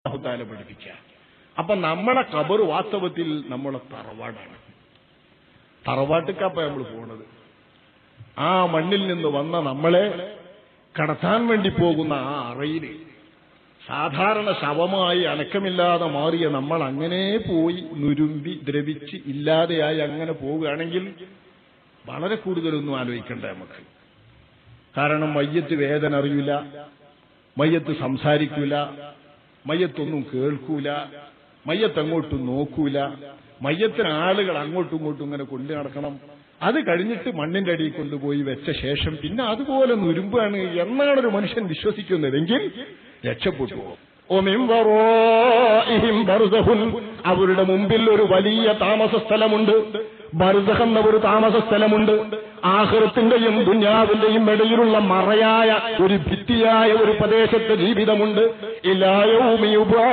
അള്ളാഹുത്താല പഠിപ്പിച്ച അപ്പൊ നമ്മളെ കബർ വാസ്തവത്തിൽ നമ്മളെ തറവാടാണ് തറവാട്ടിക്കപ്പ നമ്മൾ പോണത് ആ മണ്ണിൽ നിന്ന് വന്ന നമ്മളെ കടത്താൻ വേണ്ടി പോകുന്ന ആ അറയിൽ സാധാരണ ശവമായി അനക്കമില്ലാതെ മാറിയ നമ്മൾ അങ്ങനെ പോയി നുരുമ്പി ദ്രവിച്ച് ഇല്ലാതെയായി അങ്ങനെ പോവുകയാണെങ്കിൽ വളരെ കൂടുതലൊന്നും ആലോചിക്കണ്ട നമുക്ക് കാരണം മയ്യത്ത് വേദന അറിയില്ല മയ്യത്ത് സംസാരിക്കൂല മയ്യത്തൊന്നും കേൾക്കൂല മയ്യത്ത് അങ്ങോട്ടും നോക്കൂല മയ്യത്തിന് ആളുകൾ അങ്ങോട്ടും ഇങ്ങോട്ടും ഇങ്ങനെ കൊണ്ടു നടക്കണം അത് കഴിഞ്ഞിട്ട് മണ്ണിന്റെ അടിയിൽ കൊണ്ടുപോയി വെച്ച ശേഷം പിന്നെ അതുപോലെ നുരുമ്പാണ് എന്നാണ് ഒരു മനുഷ്യൻ വിശ്വസിക്കുന്നതെങ്കിൽ രക്ഷപ്പെട്ടു ഓമിം വറാഇഹിം ബർസഖുൻ. അവരുടെ മുമ്പിൽ ഒരു വലിയ താമസ സ്ഥലമുണ്ട് ബർസഖ് എന്ന ഒരു താമസ സ്ഥലമുണ്ട് ആഹൃത്തിന്റെയും ദുന്യാവിന്റെയും ഇടയിലുള്ള മറയായ ഒരു ഭിത്തിയായ ഒരു പ്രദേശത്തെ ജീവിതമുണ്ട് ഇലായൗമി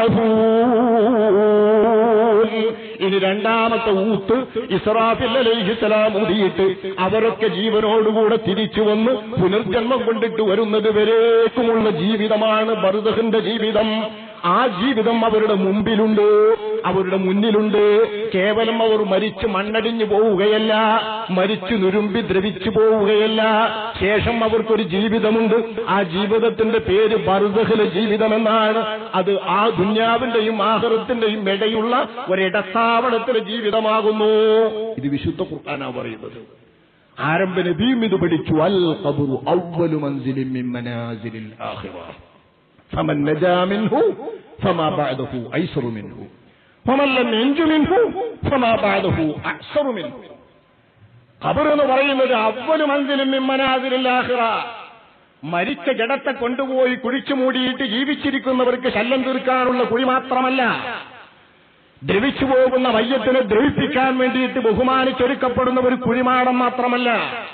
യുബ്അഥൂൻ. ഇനി രണ്ടാമത്തെ ഊത്ത് ഇസ്രാഫിൽ അലൈഹിസ്സലാം ഊതിയിട്ട് അവരൊക്കെ ജീവനോടുകൂടെ തിരിച്ചു വന്ന് പുനർജന്മം കൊണ്ടിട്ട് വരുന്നത് വരേക്കുമുള്ള ജീവിതമാണ് ബർദഹിന്റെ ജീവിതം ആ ജീവിതം അവരുടെ മുമ്പിലുണ്ട് അവരുടെ മുന്നിലുണ്ട് കേവലം അവർ മരിച്ച് മണ്ണടിഞ്ഞു പോവുകയല്ല മരിച്ചു നുരുമ്പി ദ്രവിച്ചു പോവുകയല്ല ശേഷം അവർക്കൊരു ജീവിതമുണ്ട് ആ ജീവിതത്തിന്റെ പേര് ബർദഹിലെ ജീവിതമെന്നാണ് അത് ആ ദുന്യാവിന്റെയും ആഹൃത്തിന്റെയും ഇടയുള്ള ഒരിടത്താവളത്തിലെ ജീവിതമാകുന്നു ഇത് വിശുദ്ധ ഖുർആനാ പറയുന്നത് ആരംഭ നബിയും ഇത് പഠിച്ചു അൽ ഖബറു അവ്വലു മൻസിലിൻ മിൻ മനാസിലിൽ ആഖിറ فمن نجا منه فما بعده أيسر منه ومن لم ينج منه فما بعده أعسر منه ഖബർ എന്ന് പറയുന്നത് അവല് മന്ദിലും മിമ്മനാതിരില്ലാഹിറ മരിച്ച ജഡത്തെ കൊണ്ടുപോയി കുഴിച്ചു മൂടിയിട്ട് ജീവിച്ചിരിക്കുന്നവർക്ക് ശല്യം തീർക്കാനുള്ള കുഴി മാത്രമല്ല ദ്രവിച്ചു പോകുന്ന മയ്യത്തിനെ ദ്രവിപ്പിക്കാൻ വേണ്ടിയിട്ട് ബഹുമാനിച്ചൊരുക്കപ്പെടുന്ന ഒരു കുഴിമാടം മാത്രമല്ല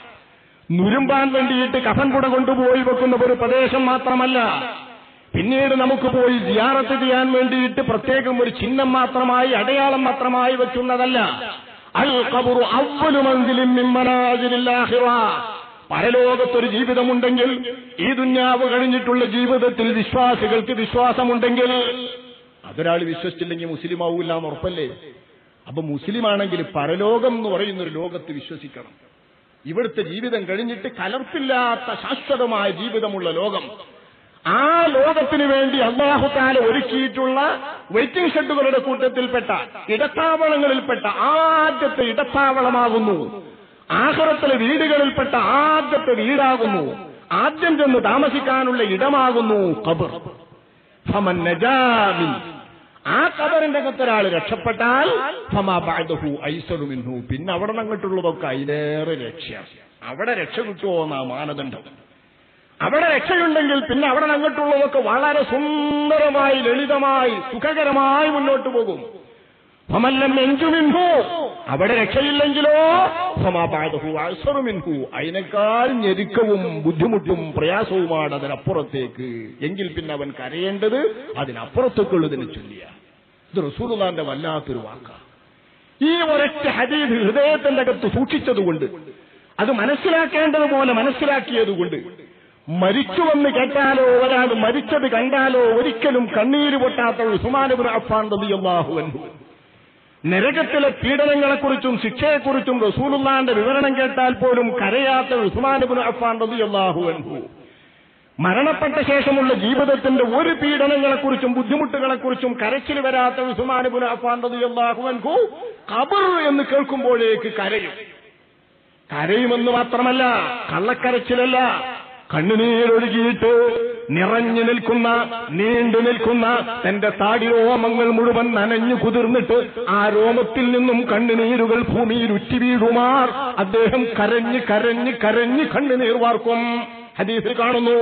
നുരുമ്പാൻ വേണ്ടിയിട്ട് കഫൻ കുട കൊണ്ടുപോയി വെക്കുന്ന ഒരു പ്രദേശം മാത്രമല്ല പിന്നീട് നമുക്ക് പോയി സിയാറത്ത് ചെയ്യാൻ വേണ്ടിയിട്ട് പ്രത്യേകം ഒരു ചിഹ്നം മാത്രമായി അടയാളം മാത്രമായി വെക്കുന്നതല്ല അൽ ഖബറു അവ്വലു മൻസിലിൻ മിൻ മനാസിലിൽ ആഖിറ പരലോകത്തൊരു ജീവിതമുണ്ടെങ്കിൽ ഈ ദുന്യാവ് കഴിഞ്ഞിട്ടുള്ള ജീവിതത്തിൽ വിശ്വാസികൾക്ക് വിശ്വാസമുണ്ടെങ്കിൽ അതൊരാൾ വിശ്വസിച്ചില്ലെങ്കിൽ മുസ്ലിം ആവൂല എന്ന് ഉറപ്പല്ലേ അപ്പൊ മുസ്ലിമാണെങ്കിൽ പരലോകം എന്ന് പറയുന്ന ഒരു ലോകത്ത് വിശ്വസിക്കണം ഇവിടുത്തെ ജീവിതം കഴിഞ്ഞിട്ട് കലർപ്പില്ലാത്ത ശാശ്വതമായ ജീവിതമുള്ള ലോകം ആ ലോകത്തിന് വേണ്ടി അള്ളാഹുത്താല ഒരുക്കിയിട്ടുള്ള വെയിറ്റിംഗ് ഷെഡുകളുടെ കൂട്ടത്തിൽപ്പെട്ട ഇടത്താവളങ്ങളിൽപ്പെട്ട ആദ്യത്തെ ഇടത്താവളമാകുന്നു ആഹ്റത്തിലെ വീടുകളിൽപ്പെട്ട ആദ്യത്തെ വീടാകുന്നു ആദ്യം ചെന്ന് താമസിക്കാനുള്ള ഇടമാകുന്നു ഖബർ ഫമൻ നജാമിൻ ആ കബറിന്റെ അകത്തൊരാൾ രക്ഷപ്പെട്ടാൽ ഫമാ ബഅദഹു ഐസറു മിൻഹു പിന്നെ അവിടെ അങ്ങോട്ടുള്ളതൊക്കെ അതിലേറെ രക്ഷ അവിടെ രക്ഷ കിട്ടുമോ എന്നാ മാനദണ്ഡം അവിടെ രക്ഷയുണ്ടെങ്കിൽ പിന്നെ അവിടെ അങ്ങോട്ടുള്ളതൊക്കെ വളരെ സുന്ദരമായി ലളിതമായി സുഖകരമായി മുന്നോട്ട് പോകും ഫമല്ലം എഞ്ചുമിൻഹു അവിടെ രക്ഷയില്ലെങ്കിലോ ഫമാപാദഹു അഴ്സറുമിൻഹു അതിനേക്കാൾ ഞെരുക്കവും ബുദ്ധിമുട്ടും പ്രയാസവുമാണ് അതിനപ്പുറത്തേക്ക് എങ്കിൽ പിന്നെ അവൻ കരയേണ്ടത് അതിനപ്പുറത്തേക്കുള്ളതിനെ ചൊല്ലിയ ഇത് റസൂലുള്ളാന്റെ വല്ലാത്തൊരു വാക്കാണ് ഈ ഒരൊറ്റ ഹദീദ് ഹൃദയത്തിന്റെ അകത്ത് സൂക്ഷിച്ചതുകൊണ്ട് അത് മനസ്സിലാക്കേണ്ടതുപോലെ മനസ്സിലാക്കിയതുകൊണ്ട് മരിച്ചുവെന്ന് കേട്ടാലോ ഒരാൾ മരിച്ചത് കണ്ടാലോ ഒരിക്കലും കണ്ണീര് പൊട്ടാത്ത ഉസ്മാനുബിൻ അഫാൻ റളിയല്ലാഹു അൻഹു നരകത്തിലെ പീഡനങ്ങളെക്കുറിച്ചും ശിക്ഷയെക്കുറിച്ചും റസൂലുള്ളാന്റെ വിവരണം കേട്ടാൽ പോലും കരയാത്ത ഉസ്മാനുബിൻ അഫാൻ റളിയല്ലാഹു അൻഹു മരണപ്പെട്ട ശേഷമുള്ള ജീവിതത്തിന്റെ ഒരു പീഡനങ്ങളെക്കുറിച്ചും ബുദ്ധിമുട്ടുകളെക്കുറിച്ചും കരച്ചിൽ വരാത്ത ഉസ്മാനുബിൻ അഫാൻ റളിയല്ലാഹു അൻഹു ഖബർ എന്ന് കേൾക്കുമ്പോഴേക്ക് കരയും കരയുമെന്ന് മാത്രമല്ല കള്ളക്കരച്ചിലല്ല കണ്ണുനീരൊഴുകിയിട്ട് നിറഞ്ഞു നിൽക്കുന്ന നീണ്ടു നിൽക്കുന്ന തന്റെ താടി രോമങ്ങൾ മുഴുവൻ നനഞ്ഞു കുതിർന്നിട്ട് ആ രോമത്തിൽ നിന്നും കണ്ണുനീരുകൾ ഭൂമിയിൽ ഉറ്റി വീഴുമാർ അദ്ദേഹം കരഞ്ഞ് കരഞ്ഞ് കരഞ്ഞ് കണ്ണുനീർ വാർക്കും ഹദീസിൽ കാണുന്നു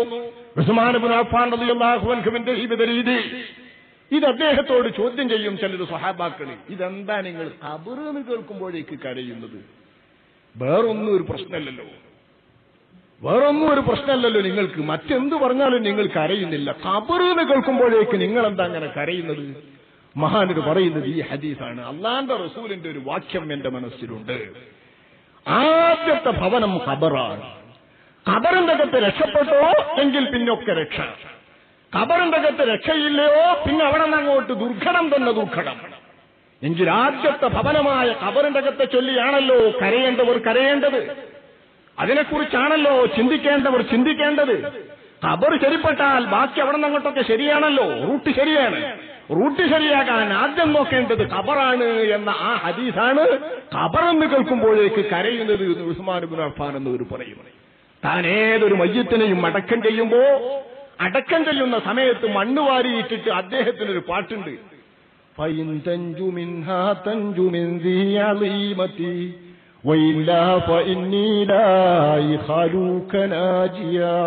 ഉസ്മാനുബുനാഫാൻഹുവിന്റെ ജീവിത രീതി ഇത് അദ്ദേഹത്തോട് ചോദ്യം ചെയ്യും ചിലർ സഹാബാക്കളിൽ ഇതെന്താ നിങ്ങൾ കബറെന്ന് കേൾക്കുമ്പോഴേക്ക് കരയുന്നത് വേറൊന്നും ഒരു പ്രശ്നമല്ലല്ലോ വേറൊന്നും ഒരു പ്രശ്നമല്ലല്ലോ നിങ്ങൾക്ക് മറ്റെന്ത് പറഞ്ഞാലും നിങ്ങൾ കരയുന്നില്ല കബറെന്ന് കേൾക്കുമ്പോഴേക്ക് നിങ്ങൾ എന്താ അങ്ങനെ കരയുന്നത് മഹാനര് പറയുന്നത് ഈ ഹദീസാണ് അള്ളാന്റെ റസൂലിന്റെ ഒരു വാക്യം എന്റെ മനസ്സിലുണ്ട് ആദ്യത്തെ ഭവനം ഖബറാണ് ഖബറിന്റെ അകത്ത് രക്ഷപ്പെട്ടോ എങ്കിൽ പിന്നൊക്കെ രക്ഷ ഖബറിന്റെ അകത്ത് രക്ഷയില്ലയോ പിന്നെ അവിടെ നിന്ന് അങ്ങോട്ട് ദുർഘടം തന്നെ ദുർഘടം എങ്കിൽ ആദ്യത്തെ ഭവനമായ ഖബറിന്റെ അകത്തെ ചൊല്ലിയാണല്ലോ കരയേണ്ടവർ കരയേണ്ടത് അതിനെക്കുറിച്ചാണല്ലോ ചിന്തിക്കേണ്ടവർ ചിന്തിക്കേണ്ടത് ഖബർ ശരിപ്പെട്ടാൽ ബാക്കി അവിടെ നിന്ന് അങ്ങോട്ടൊക്കെ ശരിയാണല്ലോ റൂട്ട് ശരിയാണ് റൂട്ട് ശരിയാകാൻ ആദ്യം നോക്കേണ്ടത് ഖബറാണ് എന്ന ആ ഹദീസാണ് ഖബറെന്ന് കേൾക്കുമ്പോഴേക്ക് കരയുന്നത് എന്ന് ഉസ്മാൻ ബിൻ അഫ്ഫാൻ എന്നവർ പറയും താൻ ഏതൊരു മയ്യത്തിനെയും അടക്കം ചെയ്യുമ്പോ അടക്കം ചെയ്യുന്ന സമയത്ത് മണ്ണ് വാരിയിട്ടിട്ട് അദ്ദേഹത്തിനൊരു പാട്ടുണ്ട് فإن تنج منها تنج من ذي عظيمتي وإلا فإني لا يخالوك ناجيا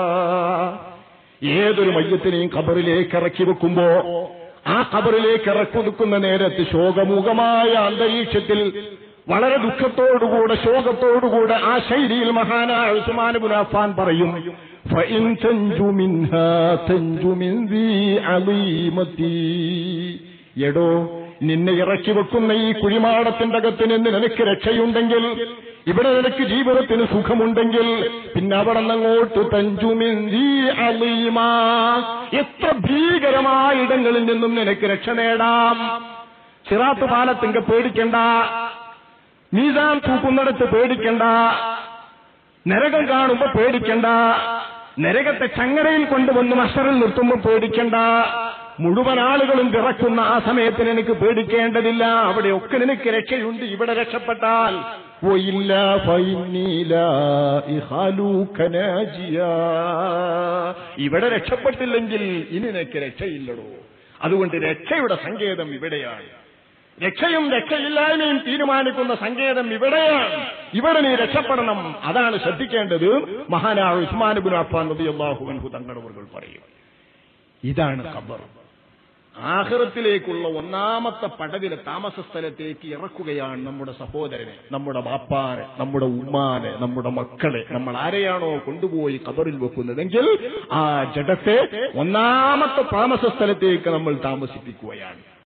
ഏതൊരു മയ്യത്തിനെയും ഖബറിലേക്ക് ഇറക്കി വെക്കുമ്പോ ആ ഖബറിലേക്ക് ഇറക്കി വെക്കുന്ന നേരത്ത് ശോകമുഖമായ അന്തരീക്ഷത്തിൽ വളരെ ദുഃഖത്തോടുകൂടെ ശോകത്തോടുകൂടെ ആ ശൈലിയിൽ മഹാനായ ഉസ്മാൻ ഇബ്നു അഫ്ഫാൻ പറയും فإن تنج منها تنج من ذي عظيمتي എടോ നിന്നെ ഇറക്കി വെക്കുന്ന ഈ കുഴിമാടത്തിന്റെ അകത്ത് നിന്ന് നിനക്ക് രക്ഷയുണ്ടെങ്കിൽ ഇവിടെ നിനക്ക് ജീവിതത്തിന് സുഖമുണ്ടെങ്കിൽ പിന്നെ അവിടെ നിന്നങ്ങോട്ട് തഞ്ചുമിന്തി അലീമ എത്ര ഭീകരമായ ഇടങ്ങളിൽ നിന്നും നിനക്ക് രക്ഷ നേടാം സിറാത്ത് പാലത്തിങ്ക പേടിക്കണ്ട മീസാൻ തൂക്കുന്നിടത്ത് പേടിക്കണ്ട നരകം കാണുമ്പോ പേടിക്കണ്ട നരകത്തെ ചങ്ങരയിൽ കൊണ്ടുവന്ന് മഷറിൽ നിർത്തുമ്പോൾ പേടിക്കണ്ട മുഴുവൻ ആളുകളും വിറക്കുന്ന ആ സമയത്തിന് എനിക്ക് പേടിക്കേണ്ടതില്ല അവിടെയൊക്കെ നിനക്ക് രക്ഷയുണ്ട് ഇവിടെ രക്ഷപ്പെട്ടാൽ ഓ ഇല്ല ഫൈനീല ഇവിടെ രക്ഷപ്പെട്ടില്ലെങ്കിൽ ഇനി നിനക്ക് രക്ഷയില്ലടോ അതുകൊണ്ട് രക്ഷയുടെ സങ്കേതം ഇവിടെയാണ് രക്ഷയും രക്ഷയില്ലായ്മയും തീരുമാനിക്കുന്ന സങ്കേതം ഇവിടെയാണ് ഇവിടെ നീ രക്ഷപ്പെടണം അതാണ് ശ്രദ്ധിക്കേണ്ടത് മഹാനായ ഉസ്മാനുബിൻ അഫാൻ നബി അള്ളാഹു അൻഹു തങ്ങളവർ പറയും ഇതാണ് ഖബർ ആഹ്റത്തിലേക്കുള്ള ഒന്നാമത്തെ പടവിലെ താമസ സ്ഥലത്തേക്ക് ഇറക്കുകയാണ് നമ്മുടെ സഹോദരനെ നമ്മുടെ ബാപ്പാനെ നമ്മുടെ ഉമ്മാനെ നമ്മുടെ മക്കളെ നമ്മൾ ആരെയാണോ കൊണ്ടുപോയി ഖബറിൽ വെക്കുന്നതെങ്കിൽ ആ ജഡത്തെ ഒന്നാമത്തെ താമസ സ്ഥലത്തേക്ക് നമ്മൾ താമസിപ്പിക്കുകയാണ്